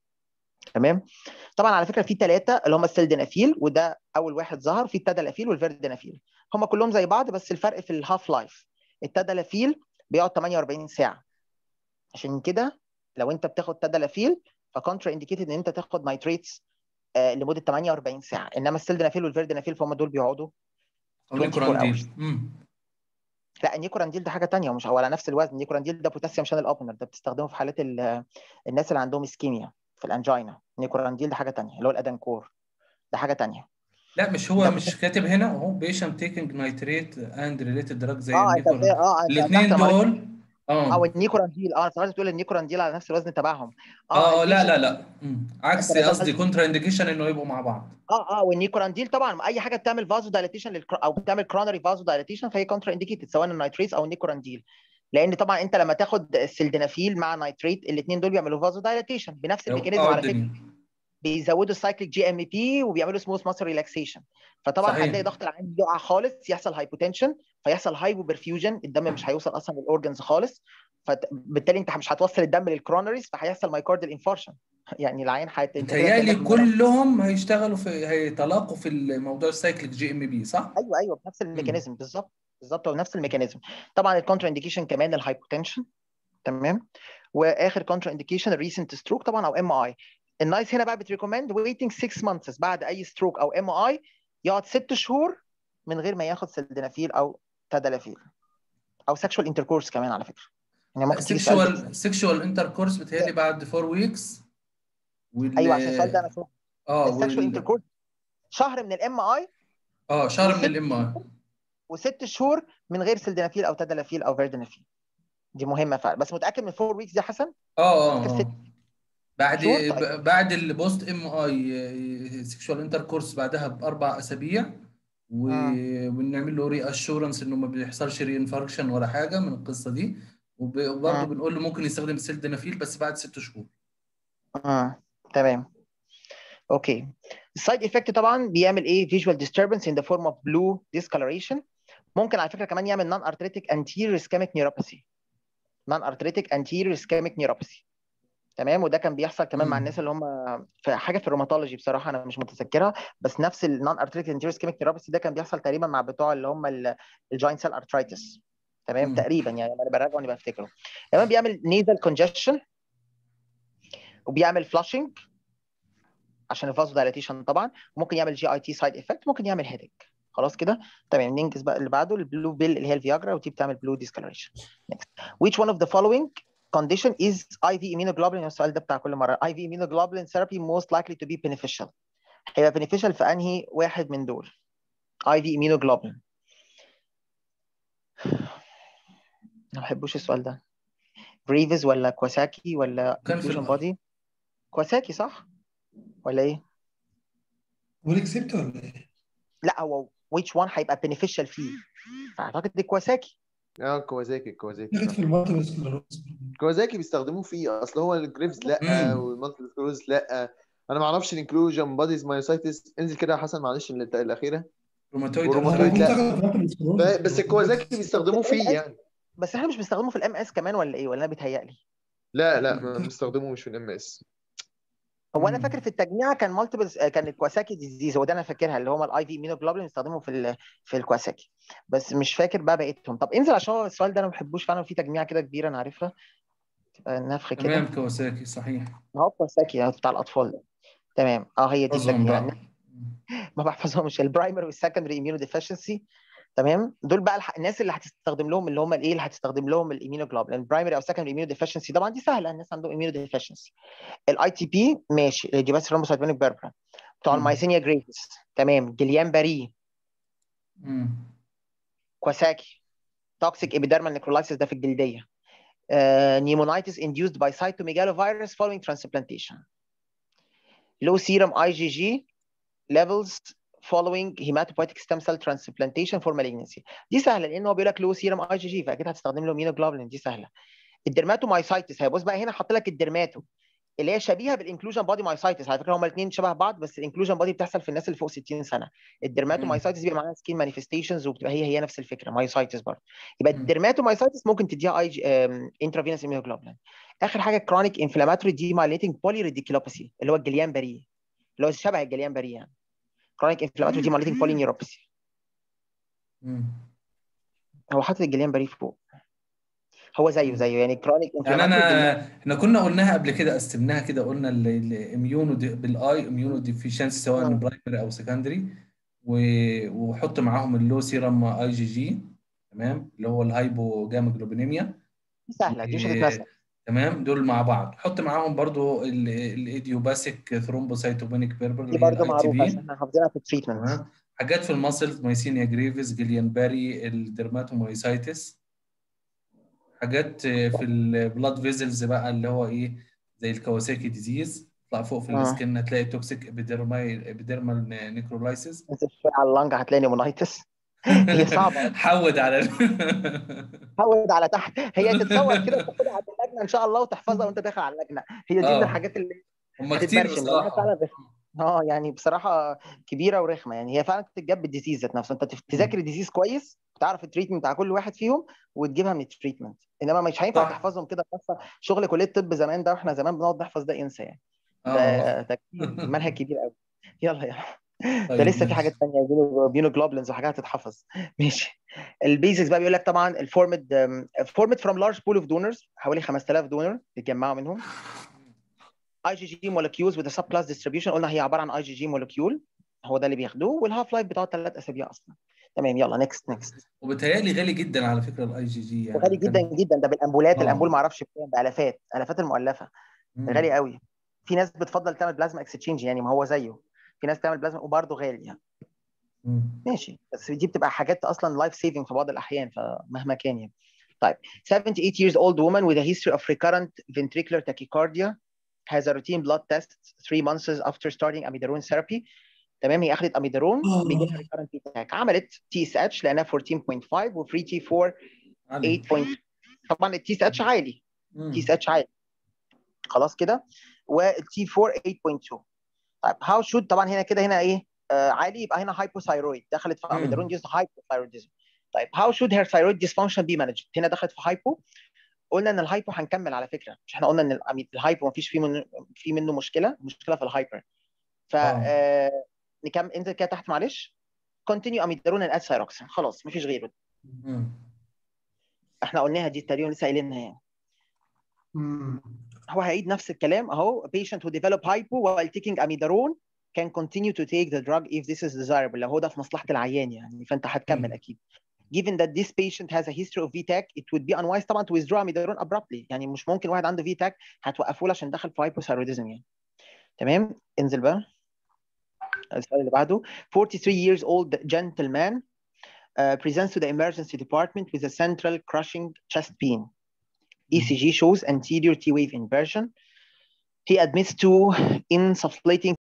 تمام طبعا على فكره في ثلاثه اللي هم السلدنافيل وده اول واحد ظهر في التدلافيل والفيردنافيل هم كلهم زي بعض بس الفرق في الهاف لايف التدلافيل بيقعد 48 ساعه عشان كده لو انت بتاخد تدلافيل فكونترا انديكيتد ان انت تاخد نايتريتس آه لمده 48 ساعه انما السلدنافيل والفيردنافيل فهم دول بيقعدوا او 24 نيكورانديل hours. مم. لا النيكورانديل ده حاجه تانية ومش هو على نفس الوزن النيكورانديل ده بوتاسيوم شانل اوبنر ده بتستخدمه في حالات ال- الناس اللي عندهم اسكيميا في الانجينا النيكورانديل ده حاجه تانية اللي هو الادانكور ده حاجه تانية لا مش هو ده مش كاتب هنا اهو بيشنت تيكينج نايتريت اند ريليتد دراج زي اه انت النيكور اه انت الاثنين فتحت لما قلت- دول اه اه والنيكورانديل اه انا افتكرت تقول النيكورانديل على نفس الوزن تبعهم اه اه لا البيشنت- لا لا مم. عكس انت لو قصدي دخلت- كونترا انديكيشن انه يبقوا مع بعض اه اه والنيكورانديل طبعا اي حاجه بتعمل فازو دايليتيشن للكر... او بتعمل كرونري فازو دايليتيشن فهي كونترا انديكيتد سواء النيتريز او النيكورانديل لان طبعا انت لما تاخد السلدنافيل مع نيتريت الاثنين دول بيعملوا فازو دايليتيشن بنفس الميكانيزم اوعى على فكره الدنيا بيزودوا السايكليك جي ام بي وبيعملوا سموث ماسل ريلاكسيشن فطبعا صحيح. هتلاقي ضغط العين يقع خالص يحصل هايبوتنشن فيحصل هايبو برفيوجن الدم مش هيوصل اصلا للاورجنز خالص فبالتالي انت مش هتوصل الدم للكرونريز فهيحصل مايكاردال انفارشن يعني العين هت... انت كده متهيألي كأنك- كلهم هيشتغلوا في هيتلاقوا في الموضوع السايكليك جي ام بي صح؟ ايوه ايوه بنفس الميكانيزم بالظبط بالظبط هو نفس الميكانيزم طبعا الكونترا انديكيشن كمان الهايبوتنشن تمام واخر كونترا انديكيشن الريسنت ستروك طبعا او ام اي النايس هنا بقى بتريكومند ويتنج 6 مانثس بعد اي ستروك او ام اي يقعد 6 شهور من غير ما ياخد سلدنافيل او تدلافيل او سكشوال انتركورس كمان على فكره يعني ممكن تيجي سؤال سيكشوال سيكشوال انتركورس بتهيألي بعد 4 ويكس وال ايوه عشان السؤال ده انا شفته اه السكشوال وال... انتركورس شهر من الام اي اه شهر من وست الام اي وست شهور من غير سلدنافيل او تدلافيل او فيردنافيل دي مهمه فعلا بس متاكد من 4 ويكس دي يا حسن اه اه فاكر ست اه بعد شهور طيب ب- بعد البوست ام اي سيكشوال انتركورس بعدها باربع اسابيع و... مم. ونعمل له ري اشورنس انه ما بيحصلش ري انفاركشن ولا حاجه من القصه دي وب... وبرضه مم. بنقول له ممكن يستخدم السلدنافيل بس بعد ست شهور مم. تمام اوكي السايد افكت طبعا بيعمل ايه visual disturbance in the form of blue discoloration ممكن على فكره كمان يعمل non arthritic anterior ischemic neuropathy non arthritic anterior ischemic neuropathy تمام وده كان بيحصل كمان مع مم. الناس اللي هم في حاجه في الروماتولوجي بصراحه انا مش متذكرها بس نفس النون ارتريتيك انتيريور سكيميك نيوروباثي ده كان بيحصل تقريبا مع بتوع اللي هم الجوينت سيل ارترايتس تمام مم. تقريبا يعني انا براجع وانا بفتكره كمان بيعمل نيزل كونجشن وبيعمل فلاشنج عشان الفازو دايليتيشن طبعا وممكن يعمل جي اي تي سايد افكت ممكن يعمل هيدك خلاص كده تمام ننجز بقى اللي بعده البلو بيل اللي هي الفياجرا ودي بتعمل بلو ديسكلريشن next which one of the following condition is IV immunoglobulin السؤال ده بتاع كل مره IV immunoglobulin therapy most likely to be beneficial هيبقى beneficial في انهي واحد من دول IV immunoglobulin ما بحبوش السؤال ده بريفز ولا كواساكي ولا كان في infusion الأرض. body كواساكي صح ولا ايه والاكسبت ولا ايه؟ لا هو which one هيبقى beneficial فيه فاعتقد دي كواساكي اه كوازاكي كوازاكي ناخد صح. في المالتيبل سكلروز كوازاكي بيستخدموه فيه اصل هو الجريفز لا مم. والمالتي سكلوز لا انا ما اعرفش الانكلوجن باديز مايوسايتس انزل كده يا حسن معلش من الت- الاخيره روماتويد وروماتويد لا. لا ف- بس الكوازاكي بيستخدموه فيه يعني بس احنا مش بنستخدمه في الام اس كمان ولا ايه ولا انا بيتهيألي لا لا ما بنستخدمه مش في الام اس هو انا مم. فاكر في التجميع كان مالتيبل كان الكواساكي ديزيز هو ده انا فاكرها اللي هم الاي في مينوجلوبولين بيستخدموا في ال... في الكواساكي بس مش فاكر بقى بقيتهم طب انزل عشان هو السؤال ده انا ما بحبوش فعلا في تجميع كده كبيره انا عارفها تبقى نفخ كده تمام كواساكي صحيح هو كواساكي هو بتاع الاطفال ده تمام اه هي دي حفظهم التجميع بقى ما بحفظهمش البرايمري والسكندري اميونو ديفيشنسي تمام دول بقى الح... الناس اللي هتستخدم لهم اللي هم الايه اللي هتستخدم لهم الاميونوجلوبولين البرايمري او سكندري اميونو ديفيشنسي طبعا دي سهله الناس عندهم اميونو ديفيشنسي الاي تي بي ماشي الجيباس ثرومبوسايتوبينيك بيربرا بتوع مم. المايسينيا جريفيس تمام جليان باري مم. كواساكي توكسيك ابيديرمال نيكرولايسيس ده في الجلديه نيمونايتس induced by cytomegalovirus following transplantation low serum IgG levels following hematopoietic stem cell transplantation for malignancy دي سهله لان هو بيقول لك low serum IgG فاكيد هتستخدم له immunoglobulin دي سهله الدرماتومايسايتس هيبص بقى هنا حاط لك الدرماتو اللي هي شبيهه بالانكلوجن بودي مايسايتس على فكره هما الاثنين شبه بعض بس الانكلوجن بودي بتحصل في الناس اللي فوق 60 سنه الدرماتومايسايتس بيبقى معاها سكين مانيفستيشنز وبتبقى هي هي نفس الفكره مايسايتس برضه يبقى مم. الدرماتومايسايتس ممكن تديها اي انترافينوس immunoglobulin اخر حاجه كرونيك انفلاماتوري ديمايليتنج بولي ريديكيلوباثي اللي هو الجليان بري اللي هو شبه الجليان بري يعني كرونيك انفلاماتوري ديمايليتنج بولي نيوروباثي مم. هو حاطط الجليان بري فوق هو زيه مم. زيه يعني كرونيك يعني انا احنا كنا قلناها قبل كده قسمناها كده قلنا الاميونو بالاي اميونو ديفيشنسي سواء مم. برايمري او سكندري وحط معاهم اللو سيرم اي جي جي تمام اللي هو الهايبو جاما جلوبينيميا سهله دي مش هتتنسى تمام دول مع بعض حط معاهم برضو ال- الايديوباثيك ثرومبوسايتوبينيك بيربر دي اللي هي برضه الاي تي معروفه بي عشان احنا حافظينها في التريتمنت تمام حاجات في الماسلز مايسينيا جريفيس جليان باري الدرماتومايسايتس حاجات في البلاد فيزلز بقى اللي هو ايه زي الكواساكي ديزيز اطلع فوق في اه السكن هتلاقي توكسيك ابيديرمال ابيديرمال نيكرولايسيس انزل شويه على اللنج هتلاقي نيمونايتس هي صعبه حود على ال- حود على تحت هي تتصور كده وتاخدها على اللجنه ان شاء الله وتحفظها وانت داخل على اللجنه هي دي من اه الحاجات اللي هم كتير هتتبرشم لانها بصراحة فعلا رخمه اه يعني بصراحه كبيره ورخمه يعني هي فعلا تتجاب بالديزيز ذات نفسه انت تف- تذاكر الديزيز كويس تعرف التريتمنت بتاع كل واحد فيهم وتجيبها من التريتمنت انما مش هينفع صح تحفظهم كده بس شغل كليه الطب زمان ده واحنا زمان بنقعد نحفظ ده انسى يعني اه ده ده كتير منهج كبير قوي يلا يلا ده طيب لسه في حاجات ماشي ثانيه بيونو جلوبلينز وحاجات هتتحفظ ماشي البيزكس بقى بيقول لك طبعا الفورمد فورمد فروم لارج بول اوف دونرز حوالي 5000 دونر اتجمعوا منهم اي جي جي مولكيولز وذ سب كلاس ديستريبيوشن قلنا هي عباره عن اي جي جي مولكيول هو ده اللي بياخدوه والهاف لايف بتاعه ثلاث اسابيع اصلا تمام يلا نكست نكست وبالتهيألي غالي جدا على فكرة الاي جي جي يعني وغالي جدا كان جدا ده بالامبولات الامبول اه ما اعرفش بكام بالافات الافات المؤلفه غالي مم. قوي في ناس بتفضل تعمل بلازما اكستشينج يعني ما هو زيه في ناس تعمل بلازما وبرضه غالي يعني مم. ماشي بس دي بتبقى حاجات اصلا لايف سيفنج في بعض الاحيان فمهما كان يعني طيب 78 years old woman with a history of recurrent ventricular tachycardia has a routine blood test three months after starting amiodarone therapy تمام هي اخذت اميدارون بيجي لها اه recurrent attack عملت تي اس اتش لانها 14.5 وفري تي 4 علي 8. طبعا التي اس اتش عالي تي مم. اس اتش عالي خلاص كده والتي 4 8.2 طيب هاو شود طبعا هنا كده هنا ايه آه عالي يبقى هنا هايبوثايرويد دخلت في اميدارون مم. جيز هايبوثايرويدزم طيب هاو شود هير ثايرويد ديسفانكشن بي مانجد هنا دخلت في هايبو قلنا ان الهايبو هنكمل على فكره مش احنا قلنا ان الأمي- الهايبو ما فيش فيه من في منه مشكله مشكله في الهايبر ف اه آه، نكمل انزل كده تحت معلش كونتينيو اميدارون اند ثايروكسين خلاص مفيش غيره مم. احنا قلناها دي تقريبا لسه قايلينها يعني مم. هو هيعيد نفس الكلام اهو a patient who develop hypo while taking amiodarone can continue to take the drug if this is desirable لو هو ده في مصلحه العيان يعني فانت هتكمل مم. اكيد given that this patient has a history of VTAC it would be unwise طبعا to withdraw amiodarone abruptly يعني مش ممكن واحد عنده VTAC هتوقفه له عشان دخل في hypothyroidism يعني تمام انزل بقى السؤال اللي بعده 43 years old gentleman uh, presents to the emergency department with a central crushing chest pain ECG shows anterior T wave inversion he admits to insufflating